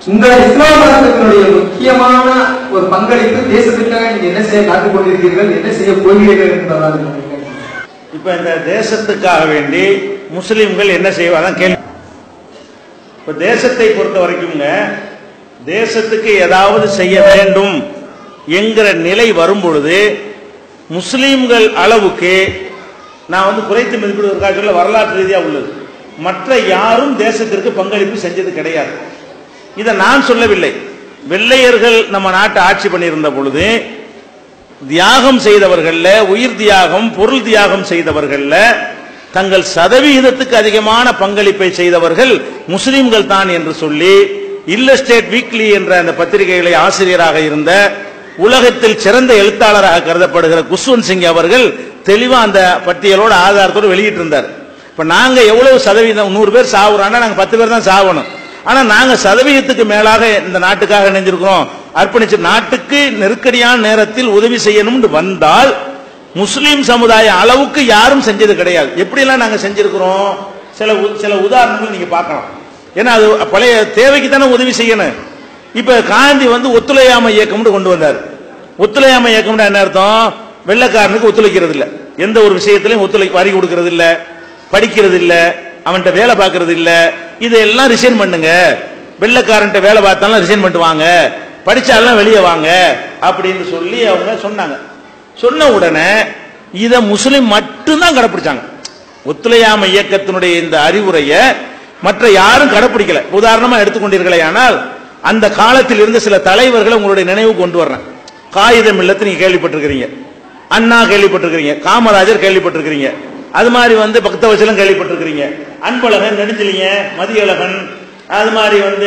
இந்த இஸ்லாம் மதத்தினுடைய முக்கியமான ஒரு பங்களிப்பு தேசத்துக்காக நீங்க என்ன செய்ய காத்துக் கொண்டிருக்கிறீர்கள் என்ன செய்ய போகிறீர்கள் என்பதாக நான் கேட்கிறேன். இப்ப இந்த தேசத்துக்காக வேண்டி முஸ்லிம்கள் என்ன செய்வாங்க கேள்வி இப்ப தேசத்தை பொறுத்த வரைக்கும்ங்க தேசத்துக்கு ஏதாவது செய்ய வேண்டும் என்கிற நிலை வரும் பொழுது முஸ்லிம்கள் அளவுக்கு நான் வந்து குறைத்து மதிப்பிடுவதற்காக சொல்ல வரலாற்று ரீதியா உள்ளது மற்ற யாரும் தேசத்திற்கு பங்களிப்பு செஞ்சது கிடையாது இதை நான் சொல்லவில்லை வெள்ளையர்கள் நம்ம நாட்டை ஆட்சி பண்ணியிருந்த பொழுது தியாகம் செய்தவர்கள்ல உயிர் தியாகம் பொருள் தியாகம் செய்தவர்கள்ல தங்கள் சதவிகிதத்துக்கு அதிகமான பங்களிப்பை செய்தவர்கள் முஸ்லிம்கள் தான் என்று சொல்லி இல்லஸ்டேட் வீக்லி என்ற அந்த பத்திரிகைகளை ஆசிரியராக இருந்த உலகத்தில் சிறந்த எழுத்தாளராக கருதப்படுகிற குஷ்வந்த் சிங் அவர்கள் தெளிவா அந்த பட்டியலோட ஆதாரத்தோடு வெளியிட்டிருந்தார் இப்ப நாங்க எவ்வளவு சதவீதம் நூறு பேர் சாவுறான்னா நாங்க பத்து பேர் தான் சாவணும் ஆனா நாங்க சதவீதத்துக்கு மேலாக இந்த நாட்டுக்காக இணைஞ்சிருக்கிறோம் அர்ப்பணிச்சு நாட்டுக்கு நெருக்கடியான நேரத்தில் உதவி செய்யணும்னு வந்தால் முஸ்லீம் சமுதாய அளவுக்கு யாரும் செஞ்சது கிடையாது எப்படிலாம் நாங்க செஞ்சிருக்கிறோம் சில உ- சில உதாரணங்கள் நீங்க பார்க்கலாம் ஏன்னா அது பழைய தேவைக்கு தானே உதவி செய்யணும் இப்ப காந்தி வந்து ஒத்துழையாமை இயக்கம்னு கொண்டு வந்தார் ஒத்துழையாமை இயக்கம்னா என்ன அர்த்தம் வெள்ளைக்காரனுக்கு ஒத்துழைக்கிறது இல்ல எந்த ஒரு விஷயத்திலையும் ஒத்துழை வரி கொடுக்கறது இல்ல படிக்கிறது இல்ல அவன்கிட்ட வேலை பார்க்கறது இல்ல இதெல்லாம் ரிசைன் பண்ணுங்க வெள்ளைக்காரன்ட்ட வேலை பார்த்தாலும் ரிசைன் பண்ணிட்டு வாங்க படிச்சாலும் வெளியே வாங்க அப்படின்னு சொல்லி அவங்க சொன்னாங்க சொன்ன உடனே இத முஸ்லிம் மட்டும்தான் கடைப்பிடிச்சாங்க ஒத்துழையாமை இயக்கத்தினுடைய இந்த அறிவுரையை மற்ற யாரும் கடைப்பிடிக்கல உதாரணமா எடுத்துக்கொண்டீர்களே ஆனால் அந்த காலத்தில் இருந்த சில தலைவர்களை உங்களுடைய நினைவு கொண்டு வர்றேன் காகிதம் இல்லத்து நீங்க கேள்விப்பட்டிருக்கிறீங்க அண்ணா கேள்விப்பட்டிருக்கிறீங்க காமராஜர் கேள்விப்பட்டிருக்கிறீங்க அது மாதிரி வந்து பக்தவச்சலம் கேள்விப்பட்டிருக்கிறீங்க அன்பழகன் நெடுஞ்செலிங்க மதியழகன் அது மாதிரி வந்து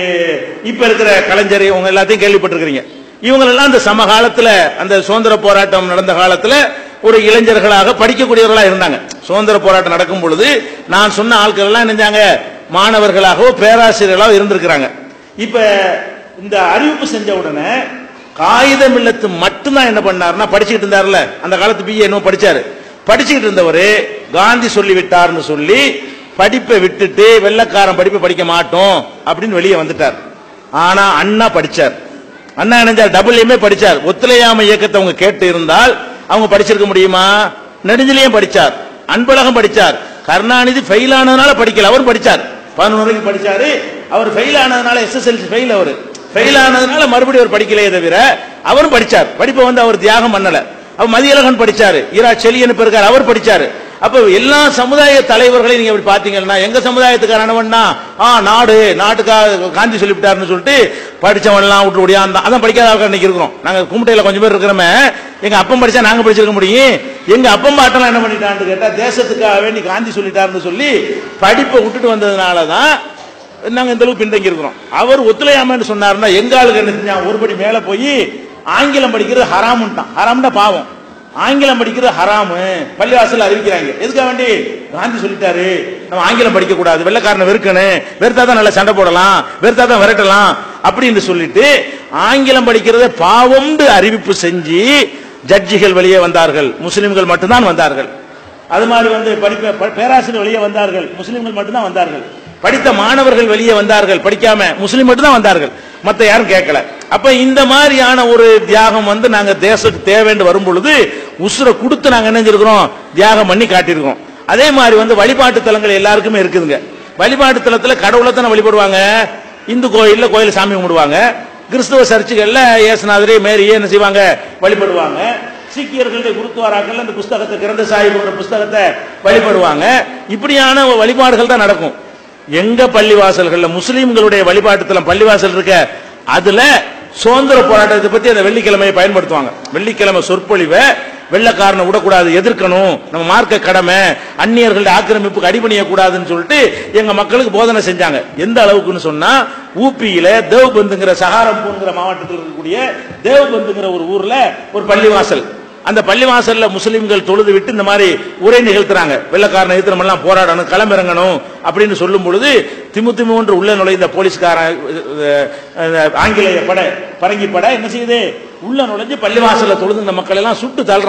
இப்ப இருக்கிற கலைஞர் இவங்க எல்லாத்தையும் கேள்விப்பட்டிருக்கிறீங்க இவங்க எல்லாம் அந்த சமகாலத்துல அந்த சுதந்திர போராட்டம் நடந்த காலத்துல ஒரு இளைஞர்களாக படிக்கக்கூடியவர்களா இருந்தாங்க சுதந்திர போராட்டம் நடக்கும் பொழுது நான் சொன்ன ஆட்கள் எல்லாம் நினைஞ்சாங்க மாணவர்களாகவோ பேராசிரியர்களாகவோ இருந்திருக்கிறாங்க இப்ப இந்த அறிவிப்பு செஞ்ச உடனே காகிதம் இல்லத்து மட்டும்தான் என்ன பண்ணாருன்னா படிச்சுக்கிட்டு இருந்தாருல அந்த காலத்து பிஏ என்னமோ படிச்சாரு படிச்சுக்கிட்டு இருந்தவர் காந்தி சொல்லி விட்டார்னு சொல்லி படிப்பை விட்டுட்டு வெள்ளக்காரன் படிப்பை படிக்க மாட்டோம் அப்படின்னு வெளியே வந்துட்டார் ஆனா அண்ணா படிச்சார் அண்ணா நினைச்சார் டபுள் எம்ஏ படிச்சார் ஒத்துழையாமை இயக்கத்தை அவங்க கேட்டு இருந்தால் அவங்க படிச்சிருக்க முடியுமா நெடுஞ்சலையும் படிச்சார் அன்பழகம் படிச்சார் கருணாநிதி ஃபெயில் ஆனதுனால படிக்கல அவர் படிச்சார் பதினொன்று வரைக்கும் படிச்சாரு அவர் ஃபெயில் ஆனதுனால எஸ்எஸ்எல்சி ஃபெயில் அவர் ஃபெயில் ஆனதுனால மறுபடியும் அவர் படிக்கலையே தவிர அவரும் படிச்சார் படிப்பை வந்து அவர் தியாகம் பண்ணல அவர் மதியழகன் படிச்சாரு ஈரா செலியன் இருக்கார் அவர் படிச்சாரு அப்ப எல்லா சமுதாய தலைவர்களையும் நீங்க இப்படி பாத்தீங்கன்னா எங்க சமுதாயத்துக்காரனவன்னா ஆ நாடு நாட்டுக்காக காந்தி சொல்லிவிட்டாருன்னு சொல்லிட்டு படிச்சவன் எல்லாம் விட்டு ஓடியாந்தான் அதான் படிக்காத ஆட்கள் இன்னைக்கு இருக்கிறோம் நாங்க கும்பிட்டையில கொஞ்சம் பேர் இருக்கிறோமே எங்க அப்பம் படிச்சா நாங்க படிச்சிருக்க முடியும் எங்க அப்பம் பாட்டெல்லாம் என்ன பண்ணிட்டான்னு கேட்டா தேசத்துக்காக வேண்டி காந்தி சொல்லிட்டாருன்னு சொல்லி படிப்பை விட்டுட்டு வந்ததுனால தான் நாங்க இந்த அளவுக்கு பின்தங்கி இருக்கிறோம் அவர் ஒத்துழையாமன்னு சொன்னாருன்னா எங்க ஆளுக்கு என்ன செஞ்சான் ஒரு படி மேல போய் ஆங்கிலம் படிக்கிறது ஹராமுன்ட்டான் ஹராம்னா பாவம் ஆங்கிலம் படிக்கிறது ஹராமு பள்ளிவாசல் அறிவிக்கிறாங்க எதுக்காக வேண்டி காந்தி சொல்லிட்டாரு நம்ம ஆங்கிலம் படிக்க கூடாது வெள்ளக்காரனை வெறுக்கணும் வெறுத்தா தான் நல்லா சண்டை போடலாம் வெறுத்தா தான் விரட்டலாம் அப்படின்னு சொல்லிட்டு ஆங்கிலம் படிக்கிறத பாவம்னு அறிவிப்பு செஞ்சு ஜட்ஜிகள் வெளியே வந்தார்கள் முஸ்லிம்கள் மட்டும்தான் வந்தார்கள் அது மாதிரி வந்து படிப்ப ப- பேராசிரியர் வெளியே வந்தார்கள் முஸ்லிம்கள் மட்டும்தான் வந்தார்கள் படித்த மாணவர்கள் வெளியே வந்தார்கள் படிக்காம முஸ்லிம் மட்டும்தான் வந்தார்கள் மத்த யாரும் கேட்கல அப்ப இந்த மாதிரியான ஒரு தியாகம் வந்து நாங்க தேசத்துக்கு தேவைன்னு வரும் பொழுது உசுரை கொடுத்து நாங்க என்ன செஞ்சிருக்கிறோம் தியாகம் பண்ணி காட்டியிருக்கோம் அதே மாதிரி வந்து வழிபாட்டு தலங்கள் எல்லாருக்குமே இருக்குதுங்க வழிபாட்டு தலத்துல கடவுளை தானே வழிபடுவாங்க இந்து கோயில்ல கோயில் சாமி கும்பிடுவாங்க கிறிஸ்துவ சர்ச்சுகள்ல இயேசுநாதரே மேரியே என்ன செய்வாங்க வழிபடுவாங்க சீக்கியர்களுடைய குருத்வாராக்கள் அந்த புஸ்தகத்தை கிரந்த சாஹிபோட புஸ்தகத்தை வழிபடுவாங்க இப்படியான வழிபாடுகள் தான் நடக்கும் எங்க பள்ளிவாசல்கள்ல முஸ்லீம்களுடைய வழிபாட்டுத்தலம் பள்ளிவாசல் இருக்க அதுல சுதந்திர போராட்டத்தை பத்தி அந்த வெள்ளிக்கிழமையை பயன்படுத்துவாங்க வெள்ளிக்கிழமை சொற்பொழிவை வெள்ளக்காரனை விடக்கூடாது எதிர்க்கணும் நம்ம மார்க்க கடமை அந்நியர்களுடைய ஆக்கிரமிப்புக்கு அடிபணிய கூடாதுன்னு சொல்லிட்டு எங்க மக்களுக்கு போதனை செஞ்சாங்க எந்த அளவுக்குன்னு சொன்னா ஊபியில தேவ்பந்துங்கிற சஹாரம்பூர்ங்கிற மாவட்டத்தில் இருக்கக்கூடிய தேவ்பந்துங்கிற ஒரு ஊர்ல ஒரு பள்ளிவாசல் அந்த பள்ளிவாசல்ல முஸ்லிம்கள் தொழுது விட்டு இந்த மாதிரி உரை நிகழ்த்துறாங்க வெள்ளக்காரனை எதிர்த்து நம்ம எல்லாம் போராடணும் களமிறங்கணும் அப்படின்னு சொல்லும் பொழுது திமு திமு என்று உள்ள நுழைந்த போலீஸ்காரன் அஹ், அஹ், ஆங்கிலேய படை பரங்கி படை என்ன செய்யுது உள்ள நுழைஞ்சு பள்ளிவாசல்ல தொழுது இந்த மக்கள் எல்லாம் சுட்டு தள்ளுறான்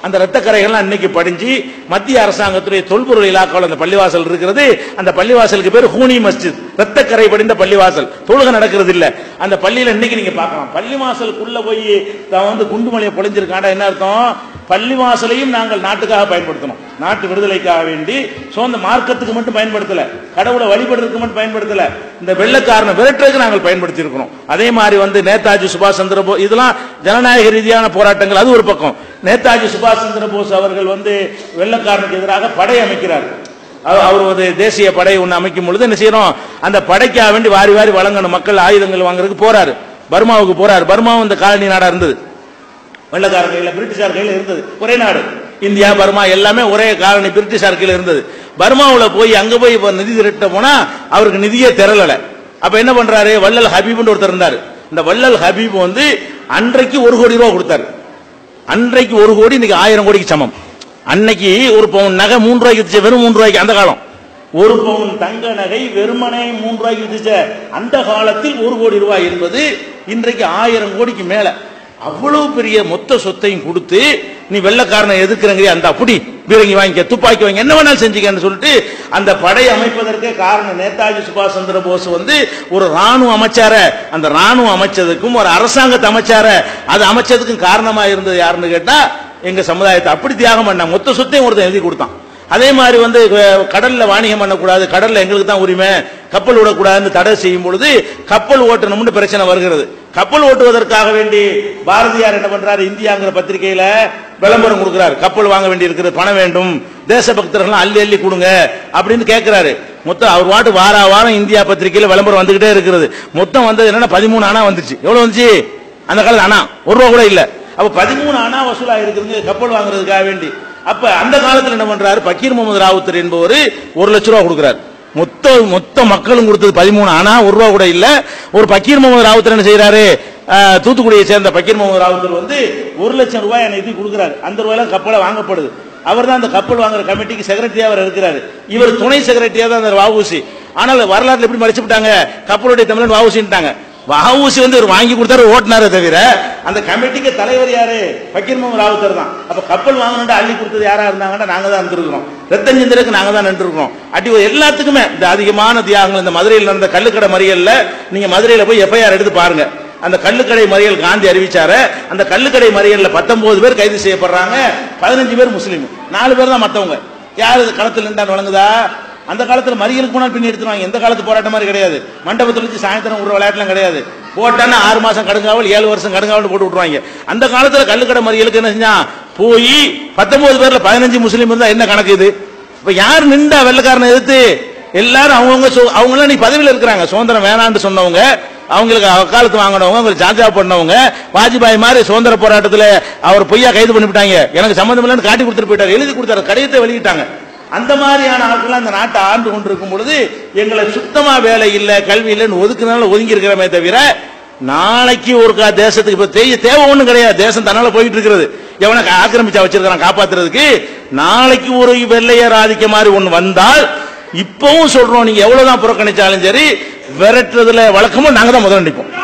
அந்த ரத்த கரைகள்லாம் இன்னைக்கு படிஞ்சு மத்திய அரசாங்கத்துடைய தொல்பொருள் இலாக்காவில் அந்த பள்ளிவாசல் இருக்கிறது அந்த பள்ளிவாசலுக்கு பேர் ஹூனி மஸ்ஜித் ரத்த கரை படிந்த பள்ளிவாசல் தொழுகை நடக்கிறது இல்ல அந்த பள்ளியில இன்னைக்கு நீங்க பார்க்கலாம் பள்ளிவாசலுக்குள்ள போய் தான் வந்து குண்டுமலையை பொழிஞ்சிருக்காண்டா என்ன அர்த்தம் பள்ளிவாசலையும் நாங்கள் நாட்டுக்காக பயன்படுத்தணும் நாட்டு விடுதலைக்காக வேண்டி சொந்த மார்க்கத்துக்கு மட்டும் பயன்படுத்தல கடவுளை வழிபடுறதுக்கு மட்டும் பயன்படுத்தல இந்த வெள்ளக்காரனை விரட்டுறதுக்கு நாங்கள் பயன்படுத்தி இருக்கிறோம் அதே மாதிரி வந்து நேதாஜி சுபாஷ் சந்திர போஸ் இதெல்லாம் ஜனநாயக ரீதியான போராட்டங்கள் அது ஒரு பக்கம் நேதாஜி சுபாஷ் சந்திர போஸ் அவர்கள் வந்து வெள்ளக்காரனுக்கு எதிராக படை அமைக்கிறார் அவ- அவர் ஒரு தேசிய படை ஒன்று அமைக்கும் பொழுது என்ன செய்யறோம் அந்த படைக்காக வேண்டி வாரி வாரி வழங்கணும் மக்கள் ஆயுதங்கள் வாங்குறதுக்கு போறாரு பர்மாவுக்கு போறாரு பர்மாவும் இந்த காலனி நாடா இருந்தது வெள்ளக்கார கையில பிரிட்டிஷார் கையில இருந்தது ஒரே நாடு இந்தியா பர்மா எல்லாமே ஒரே காலனி பிரிட்டிஷார் கையில இருந்தது பர்மாவுல போய் அங்க போய் இப்ப நிதி திரட்ட போனா அவருக்கு நிதியே திரளல அப்ப என்ன பண்றாரு வள்ளல் ஹபீப்னு ஒருத்தர் இருந்தாரு இந்த வள்ளல் ஹபீப் வந்து அன்றைக்கு ஒரு கோடி ரூபாய் கொடுத்தாரு அன்றைக்கு ஒரு கோடி இன்னைக்கு ஆயிரம் கோடிக்கு சமம் அன்னைக்கு ஒரு பவுன் நகை மூன்று ரூபாய்க்கு வித்துச்சு வெறும் மூன்று ரூபாய்க்கு அந்த காலம் ஒரு பவுன் தங்க நகை வெறுமனே மூன்று ரூபாய்க்கு வித்துச்ச அந்த காலத்தில் ஒரு கோடி ரூபாய் என்பது இன்றைக்கு ஆயிரம் கோடிக்கு மேல அவ்வளவு பெரிய மொத்த சொத்தையும் கொடுத்து நீ வெள்ளக்காரனை எதுக்குறங்க அந்த அப்படி பீரங்கி வாங்கிக்க துப்பாக்கி வாங்கி என்ன வேணாலும் செஞ்சுக்கன்னு சொல்லிட்டு அந்த படை அமைப்பதற்கே காரணம் நேதாஜி சுபாஷ் சந்திர போஸ் வந்து ஒரு ராணுவ அமைச்சார அந்த ராணுவ அமைச்சதுக்கும் ஒரு அரசாங்கத்தை அமைச்சார அது அமைச்சதுக்கும் காரணமா இருந்தது யாருன்னு கேட்டா எங்க சமுதாயத்தை அப்படி தியாகம் பண்ண மொத்த சொத்தையும் ஒருத்தன் எழுதி கொடுத்தான் அதே மாதிரி வந்து அஹ், கடல்ல வாணிகம் பண்ணக்கூடாது கடல்ல எங்களுக்கு தான் உரிமை கப்பல் விடக்கூடாதுன்னு தடை செய்யும் பொழுது கப்பல் ஓட்டணும்னு பிரச்சனை வருகிறது கப்பல் ஓட்டுவதற்காக வேண்டி பாரதியார் என்ன பண்றாரு இந்தியாங்கிற பத்திரிகையில விளம்பரம் கொடுக்கிறார் கப்பல் வாங்க வேண்டி இருக்கிறது பணம் வேண்டும் தேசபக்தர்கள் அள்ளி அள்ளி கொடுங்க அப்படின்னு கேட்கிறாரு மொத்தம் அவர் வாட்டு வார வாரம் இந்தியா பத்திரிகையில விளம்பரம் வந்துகிட்டே இருக்கிறது மொத்தம் வந்தது என்னன்னா பதிமூணு அணா வந்துச்சு எவ்வளவு வந்துச்சு அந்த காலத்துல அணா ஒரு ரூபா கூட இல்ல அப்ப பதிமூணு அணா வசூலா இருக்குது கப்பல் வாங்குறதுக்காக வேண்டி அப்ப அந்த காலத்துல என்ன பண்றாரு பக்கீர் முகமது ராவுத்தர் என்பவர் ஒரு லட்ச ரூபா கொடுக்கிறார் மொத்த மொத்த மக்களும் கொடுத்தது பதிமூணு ஆனா ஒரு ரூபா கூட இல்ல ஒரு பக்கீர் முகமது ராவுத்தர் என்ன செய்யறாரு அஹ், தூத்துக்குடியை சேர்ந்த பக்கீர் முகமது ராவுத்தர் வந்து ஒரு லட்சம் ரூபாய் நிதி கொடுக்கிறாரு அந்த ரூபாயில கப்பலை வாங்கப்படுது அவர் தான் அந்த கப்பல் வாங்குற கமிட்டிக்கு செக்ரட்டரியா அவர் இருக்கிறாரு இவர் துணை செக்ரட்டரியா தான் அந்த வாவுசி ஆனால் வரலாற்றுல எப்படி மறைச்சு விட்டாங்க கப்பலுடைய தமிழன் வாவுசின்ட்டாங்க வஹவுசி வந்து இவர் வாங்கி கொடுத்தாரு ஓட்டினாரே தவிர அந்த கமிட்டிக்கு தலைவர் யாரு பக்கீர் முகமது ராவுத்தர் தான் அப்ப கப்பல் வாங்கணும்னு அள்ளி கொடுத்தது யாரா இருந்தாங்கன்னா நாங்க தான் இருந்திருக்கிறோம் ரத்தம் சிந்தருக்கு நாங்க தான் நின்றுருக்கோம் அடி எல்லாத்துக்குமே இந்த அதிகமான தியாகங்கள் இந்த மதுரையில் நடந்த கள்ளுக்கடை மறியல்ல நீங்க மதுரையில போய் எஃப்ஐஆர் எடுத்து பாருங்க அந்த கள்ளுக்கடை மறியல் காந்தி அறிவிச்சாரு அந்த கள்ளுக்கடை மறியல்ல பத்தொன்பது பேர் கைது செய்யப்படுறாங்க பதினஞ்சு பேர் முஸ்லீம் நாலு பேர் தான் மத்தவங்க யாரு இது களத்தில் நின்றான் வழங்குதா அந்த காலத்துல மறியலுக்கு போனால் பின் எடுத்துருவாங்க எந்த காலத்து போராட்டம் மாதிரி கிடையாது மண்டபத்தில் வச்சு சாயந்தரம் விடுற விளையாட்டுலாம் கிடையாது போட்டான்னா ஆறு மாசம் கடுங்காவல் ஏழு வருஷம் கடுங்காவல் போட்டு விட்டுருவாங்க அந்த காலத்துல கள்ளுக்கடை மறியலுக்கு என்ன செஞ்சான் போய் பத்தொன்பது பேர்ல பதினஞ்சு முஸ்லீம் இருந்தா என்ன கணக்கு இது இப்ப யார் நின்றா வெள்ளக்காரனை எதிர்த்து எல்லாரும் அவங்கவுங்க சு- அவங்களாம் நீ பதவியில் இருக்கிறாங்க சுதந்திரம் வேணான்னு சொன்னவங்க அவங்களுக்கு வக்காலத்து வாங்கினவங்க அவங்களுக்கு ஜாஜா பண்ணவங்க வாஜ்பாய் மாதிரி சுதந்திர போராட்டத்தில் அவர் பொய்யா கைது பண்ணிவிட்டாங்க எனக்கு சம்மந்தம் இல்லைன்னு காட்டி கொடுத்துட்டு போயிட்டாரு எழுதி கொடுத்தாரு கடிதத்தை வெளியிட்டாங்க அந்த மாதிரியான ஆட்கள் அந்த நாட்டை ஆண்டு கொண்டிருக்கும் பொழுது எங்களை சுத்தமா வேலை இல்லை கல்வி இல்லைன்னு ஒதுக்குனால ஒதுங்கி இருக்கிறமே தவிர நாளைக்கு ஒரு கா- தேசத்துக்கு இப்ப தேவை தேவை ஒண்ணும் கிடையாது தேசம் தன்னால போயிட்டு இருக்கிறது எவனை கா- ஆக்கிரமிச்சா வச்சிருக்கான் காப்பாத்துறதுக்கு நாளைக்கு ஒரு வெள்ளையர் ஆதிக்க மாதிரி ஒண்ணு வந்தால் இப்பவும் சொல்றோம் நீங்க எவ்வளவுதான் புறக்கணிச்சாலும் சரி விரட்டுறதுல வழக்கமும் நாங்க தான் முதல்ல நிற்போம்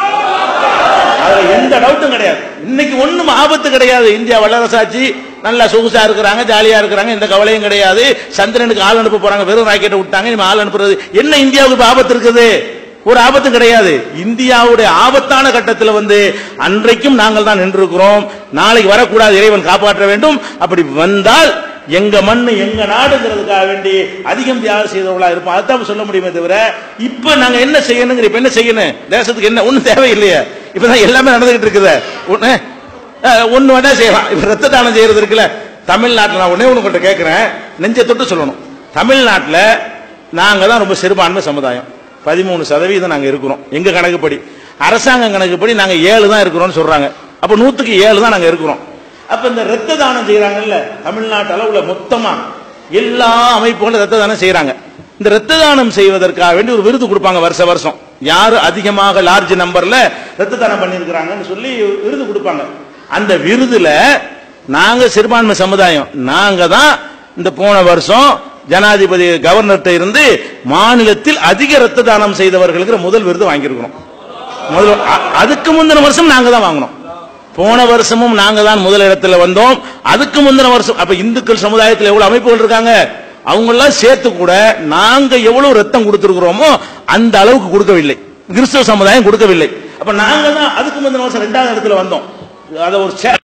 அதுல எந்த டவுட்டும் கிடையாது இன்னைக்கு ஒண்ணும் ஆபத்து கிடையாது இந்தியா வல்லரசாட்சி நல்லா சொகுசா இருக்கிறாங்க ஜாலியா இருக்கிறாங்க எந்த கவலையும் கிடையாது சந்திரனுக்கு ஆள் அனுப்ப போறாங்க வெறும் ராக்கெட்டை விட்டாங்க இனிமே ஆள் அனுப்புறது என்ன இந்தியாவுக்கு இப்ப ஆபத்து இருக்குது ஒரு ஆபத்து கிடையாது இந்தியாவுடைய ஆபத்தான கட்டத்தில் வந்து அன்றைக்கும் நாங்கள் தான் நின்றிருக்கிறோம் நாளைக்கு வரக்கூடாது இறைவன் காப்பாற்ற வேண்டும் அப்படி வந்தால் எங்க மண்ணு எங்க நாடுங்கிறதுக்காக வேண்டி அதிகம் தியாகம் செய்தவர்களா இருப்போம் அதான் சொல்ல முடியுமே தவிர இப்ப நாங்க என்ன செய்யணுங்கிற இப்ப என்ன செய்யணும் தேசத்துக்கு என்ன ஒண்ணும் தேவையில்லையே இப்பதான் எல்லாமே நடந்துகிட்டு இருக்குது ஒண்ணு அஹ், ஒண்ணு வேணா செய்யலாம் இப்ப ரத்த தானம் செய்யறது இருக்குல்ல தமிழ்நாட்டில் நான் ஒண்ணே ஒண்ணு கிட்ட கேட்கிறேன் நெஞ்சை தொட்டு சொல்லணும் தமிழ்நாட்டில் நாங்க தான் ரொம்ப சிறுபான்மை சமுதாயம் பதிமூணு சதவீதம் நாங்க இருக்கிறோம் எங்க கணக்குப்படி அரசாங்க கணக்குப்படி நாங்க ஏழு தான் இருக்கிறோம்னு சொல்றாங்க அப்ப நூத்துக்கு ஏழு தான் நாங்க இருக்கிறோம் அப்ப இந்த ரத்த தானம் செய்யறாங்கல்ல தமிழ்நாட்டு அளவுல மொத்தமா எல்லா அமைப்புகளும் ரத்த தானம் செய்யறாங்க இந்த ரத்த தானம் செய்வதற்காக வேண்டி ஒரு விருது கொடுப்பாங்க வருஷ வருஷம் யாரு அதிகமாக லார்ஜ் நம்பர்ல ரத்த தானம் பண்ணியிருக்கிறாங்கன்னு சொல்லி விருது கொடுப்பாங்க அந்த விருதுல நாங்க சிறுபான்மை சமுதாயம் நாங்க தான் இந்த போன வருஷம் ஜனாதிபதி கவர்னர்கிட்ட இருந்து மாநிலத்தில் அதிக ரத்த தானம் செய்தவர்களுக்கு முதல் விருது வாங்கியிருக்கிறோம் முதல் அ- அதுக்கு முந்தின வருஷம் நாங்க தான் வாங்கினோம் போன வருஷமும் நாங்க தான் முதல் இடத்துல வந்தோம் அதுக்கு முந்தின வருஷம் அப்ப இந்துக்கள் சமுதாயத்தில் எவ்வளவு அமைப்புகள் இருக்காங்க அவங்க எல்லாம் சேர்த்து கூட நாங்க எவ்வளவு ரத்தம் கொடுத்திருக்கிறோமோ அந்த அளவுக்கு கொடுக்கவில்லை கிறிஸ்தவ சமுதாயம் கொடுக்கவில்லை அப்ப நாங்க தான் அதுக்கு முந்தின வருஷம் ரெண்டாவது இடத்துல வந்தோம் அதை ஒரு சே-